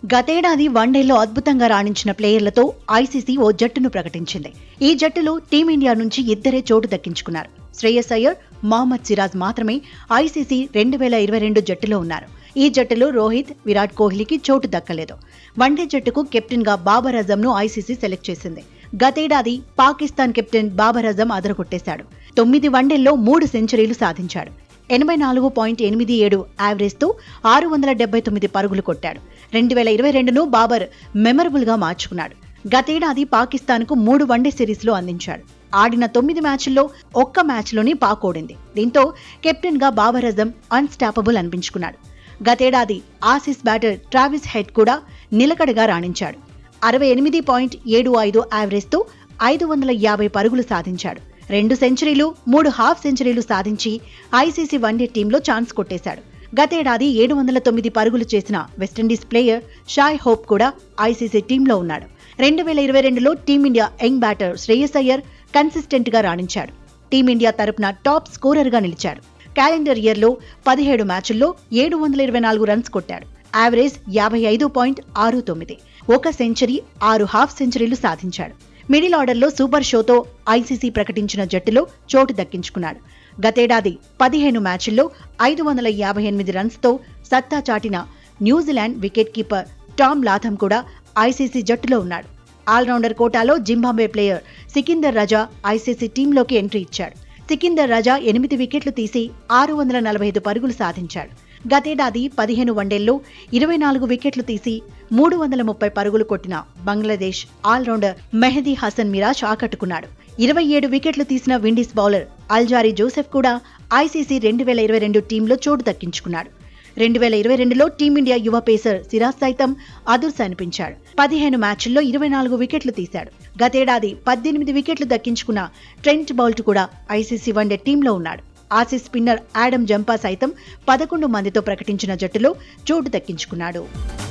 గతేడాది వన్డేలో అద్భుతంగా రాణించిన ప్లేయర్లతో ఐసీసీ ఓ జట్టును ప్రకటించింది ఈ జట్టులో టీమిండియా నుంచి ఇద్దరే చోటు దక్కించుకున్నారు శ్రేయస్ అయ్యర్ మహమ్మద్ సిరాజ్ మాత్రమే ఐసీసీ రెండు వేల ఇరవై రెండు జట్టులో ఉన్నారు ఈ జట్టులో రోహిత్ విరాట్ కోహ్లీకి చోటు దక్కలేదు వన్డే జట్టుకు కెప్టెన్ గా బాబర్ అజంను ఐసీసీ సెలెక్ట్ చేసింది గతేడాది పాకిస్తాన్ కెప్టెన్ బాబర్ అజం అదరగొట్టేశాడు తొమ్మిది వన్డేల్లో మూడు సెంచరీలు సాధించాడు ఎనభై నాలుగు పాయింట్ ఎనిమిది ఏడు యావరేజ్తో ఆరు వందల డెబ్బై తొమ్మిది పరుగులు కొట్టాడు రెండు వేల ఇరవై రెండును బాబర్ మెమరబుల్గా మార్చుకున్నాడు గతేడాది పాకిస్తాన్కు మూడు వన్డే సిరీస్లో అందించాడు ఆడిన తొమ్మిది మ్యాచ్ల్లో ఒక్క మ్యాచ్లోనే పాక్ ఓడింది దీంతో కెప్టెన్గా బాబర్ అజం అన్స్టాపబుల్ అనిపించుకున్నాడు గతేడాది ఆసిస్ బ్యాటర్ ట్రావిస్ హెడ్ కూడా నిలకడగా రాణించాడు అరవై ఎనిమిది పాయింట్ ఏడు ఐదు యావరేజ్తో ఐదు వందల యాభై పరుగులు సాధించాడు రెండు సెంచరీలు మూడు హాఫ్ సెంచరీలు సాధించి ఐసీసీ వన్డే టీంలో ఛాన్స్ కొట్టేశాడు గతేడాది ఏడు వందల తొమ్మిది పరుగులు చేసిన వెస్టిండీస్ ప్లేయర్ షాయ్ హోప్ కూడా ఐసీసీ టీంలో ఉన్నాడు రెండు వేల ఇరవై రెండులో team India young batter Shreyas Iyer consistent గా రాణించాడు టీమిండియా తరపున టాప్ స్కోరర్ గా నిలిచాడు క్యాలెండర్ ఇయర్ లో పదిహేడు మ్యాచుల్లో ఏడు వందల ఇరవై నాలుగు రన్స్ కొట్టాడు యావరేజ్ యాభై ఐదు పాయింట్ ఆరు తొమ్మిది ఒక సెంచరీ ఆరు హాఫ్ సెంచరీలు సాధించాడు మిడిల్ ఆర్డర్లో సూపర్ షోతో ఐసీసీ ప్రకటించిన జట్టులో చోటు దక్కించుకున్నాడు గతేడాది పదిహేను మ్యాచుల్లో ఐదు వందల యాభై ఎనిమిది రన్స్తో సత్తా చాటిన New Zealand wicket keeper Tom Latham కూడా ఐసీసీ జట్టులో ఉన్నాడు ఆల్రౌండర్ కోటాలో Zimbabwe player Sikandar Raza ICC టీంలోకి ఎంట్రీ ఇచ్చాడు సికిందర్ రజా ఎనిమిది వికెట్లు తీసి ఆరు వందల నలభై ఐదు పరుగులు సాధించాడు గతేడాది పదిహేను వన్డేల్లో ఇరవై నాలుగు వికెట్లు తీసి మూడు వందల ముప్పై పరుగులు కొట్టిన బంగ్లాదేశ్ ఆల్రౌండర్ మెహదీ హసన్ మిరాజ్ ఆకట్టుకున్నాడు ఇరవై ఏడు వికెట్లు తీసిన విండీస్ బౌలర్ అల్జారీ జోసెఫ్ కూడా ఐసీసీ రెండు వేల ఇరవై రెండు టీంలో చోటు దక్కించుకున్నాడు రెండు వేల ఇరవై రెండులో టీమిండియా యువ పేసర్ సిరాజ్ సైతం అదుర్స్ అనిపించాడు పదిహేను మ్యాచ్ల్లో ఇరవై నాలుగు వికెట్లు తీశాడు గతేడాది పద్దెనిమిది వికెట్లు దక్కించుకున్న ట్రెంట్ బౌల్ట్ కూడా ఐసీసీ వన్డే టీంలో ఉన్నాడు ఆసీస్ స్పిన్నర్ యాడమ్ జంపా సైతం పదకొండు మందితో ప్రకటించిన జట్టులో చోటు దక్కించుకున్నాడు